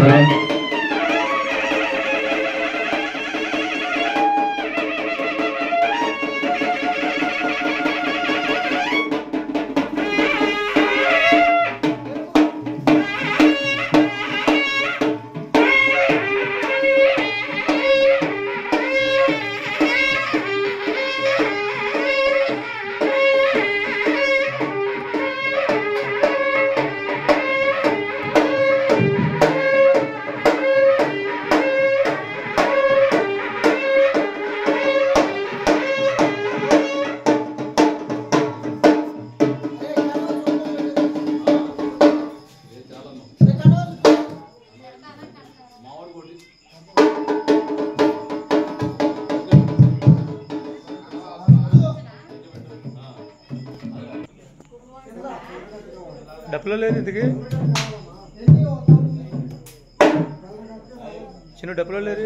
నమస్కారం డప్పులో లేదు ఇంతకి చిన్న డప్పులో లేరు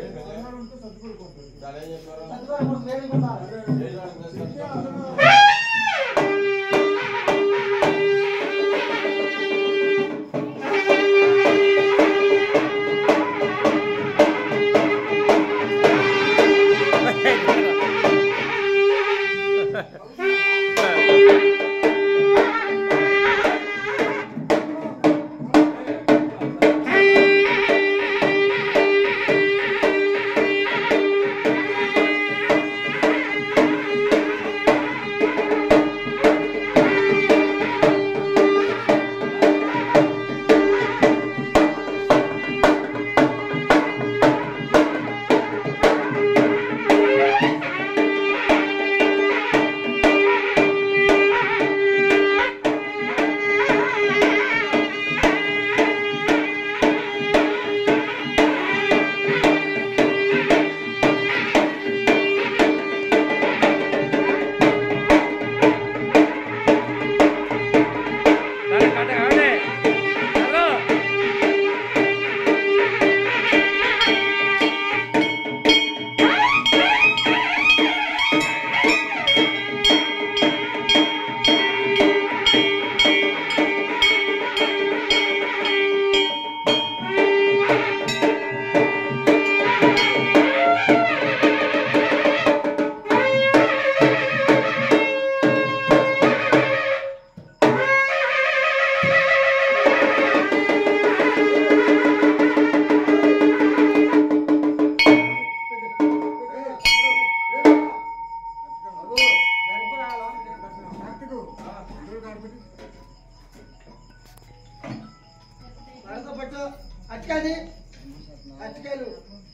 పట్టు అటుకాది అటుకాయలు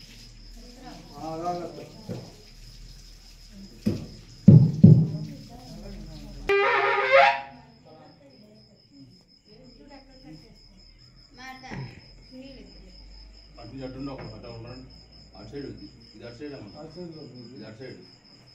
అటు నుంచి అటు ఉండి ఒక అటు ఉండండి అటు సైడ్ ఉంది ఇది అటు సైడ్ అమ్మా ఇది అటు సైడ్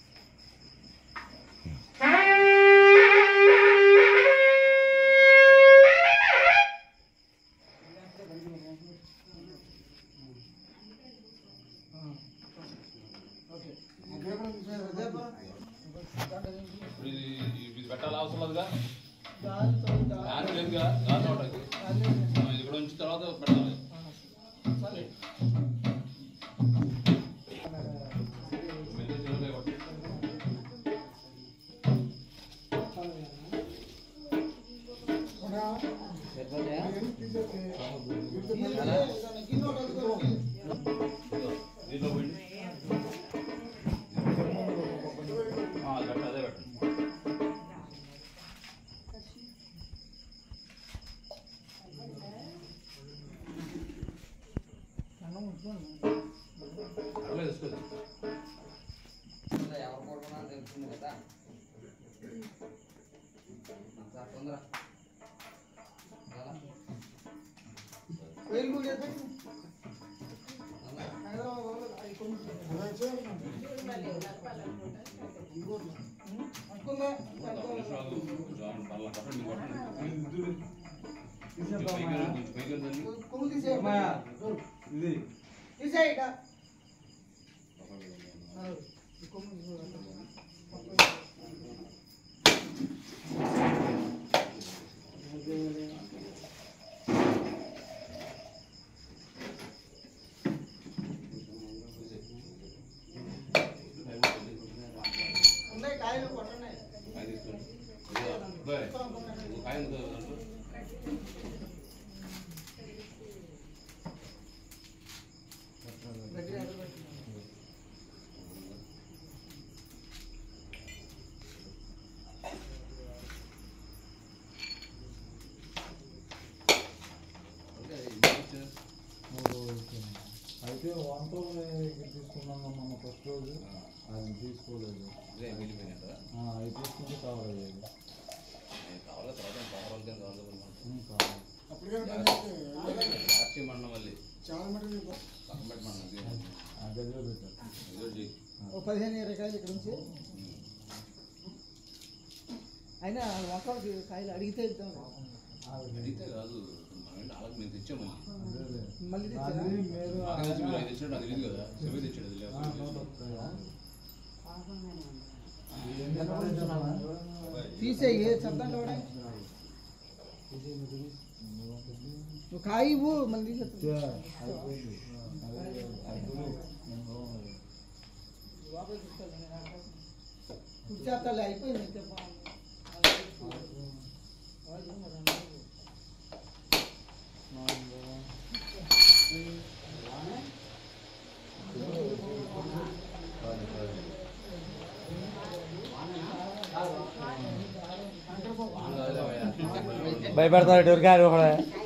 ఇప్పుడు ఇది ఇది పెట్టాలి అవసరం లేదుగా దాని లేదుగా దాని ఒకటి ఇది కూడా ఉంచిన తర్వాత పెట్టాలి మెల్లి చిన్నగా కొట్టు. దీంట్లో పోయింది ఆ, అది పెట్టు, అదే పెట్టు అట్లా తీసుకోదు వేలు కూడా అనుకుందా కొంచెం పర్లా కట్టండి కొట్టండి కొంచెం పైకి రండి, కొంచెం పైకి రండి. కొమ్ము తీసే తీసే ఇక అయితే వంటలు తీసుకున్నాం మన ఫస్ట్ రోజు అది తీసుకోలేదు ఇదే మిగిలిపోయినట్టు ఆ, అవి తీసుకుంటే కవర్ అయ్యేది కావాలా తర్వాత పవర్ కానీ కావాలి ఉమ్, కావాలి సాక్షి మండలం మళ్ళీ చాలా మటుకు పక్కబెట్టి మండలం ఆ గదిలో పెట్టారు ఏదో చెయ్యి. ఓ పదిహేను ఇరవై కాయలు ఇక్కడ నుంచి అయినా వంకాయకి కాయలు అడిగితే ఇద్దాం అడిగితే కాదు మనం ఏంటి వాళ్ళకి మేము తెచ్చాము మళ్ళీ అదేలే. మళ్ళీ తెచ్చారా? అది మీరు మాకు తెలిసి మీరు ఐదు తెచ్చాడు నాకు తెలియదు కదా సెవెన్ తెచ్చాడు అది ఆ, లేకపోతే నోట్ వస్తాయా? తీసేయి చద్దంటే కూడా నువ్వు కాయ ఇవ్వు మళ్ళీ తీసేస్తా చే, అయిపోయింది అదే, అది నేను బాగుంది. కూర్చేస్తాలే అయిపోయింది ఇంకా భయపడతారు ఇటు గారు ఒకడే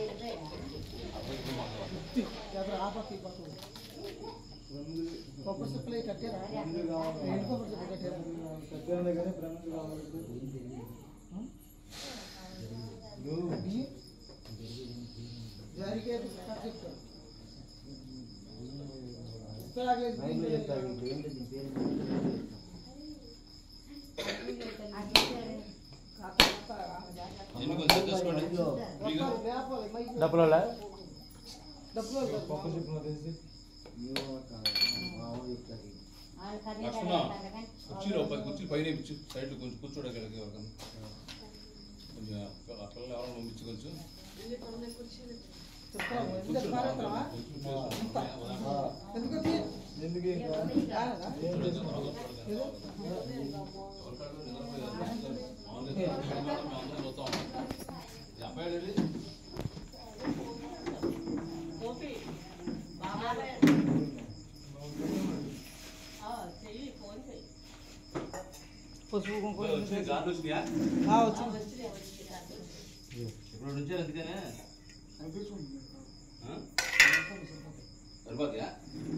ఎదురు ఆ పక్క ఈ పక్క కొబ్బరి చెప్పులు అవి కట్టారా ఎండు కొబ్బరి చెప్పులు కట్టారా కట్టాను కానీ ఫ్రెండ్స్ కావాలి ఇవి జరిగే కట్ చెప్తారు ఎన్ని కొంచెం తీసుకోండి ఫ్రీగా డబ్బులు డబ్బులు పప్పు చెప్పిన తెలిసి లక్ష్మణ కుర్చీలో ఒక పది కుర్చీలు పైన ఇచ్చు సైడ్ కొంచెం కూర్చోడానికి ఎవరికన్నా కొంచెం ఆ పిల్లలు ఎవరైనా పంపించి కొంచెం చెప్తాము ఎందుకు మారేస్తావా ఎందుకు వచ్చి? ఎందుకు ఇంకా రాలేదా? ఏదో? అబ్బాయి పసుపు కుంకుమ వచ్చింది గార్డు వచ్చినాయా ఆ, వచ్చింది ఇప్పుడు నుంచి అందుకనే ఆ? సరిపోతాయా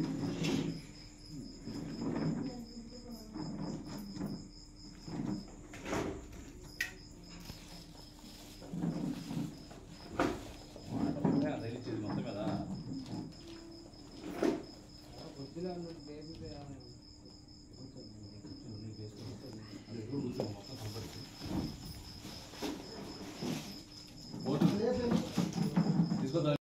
తగిలిచ్చేది మొత్తం మీద అది ఎప్పుడు కూర్చో మొత్తం కంపల్సరీ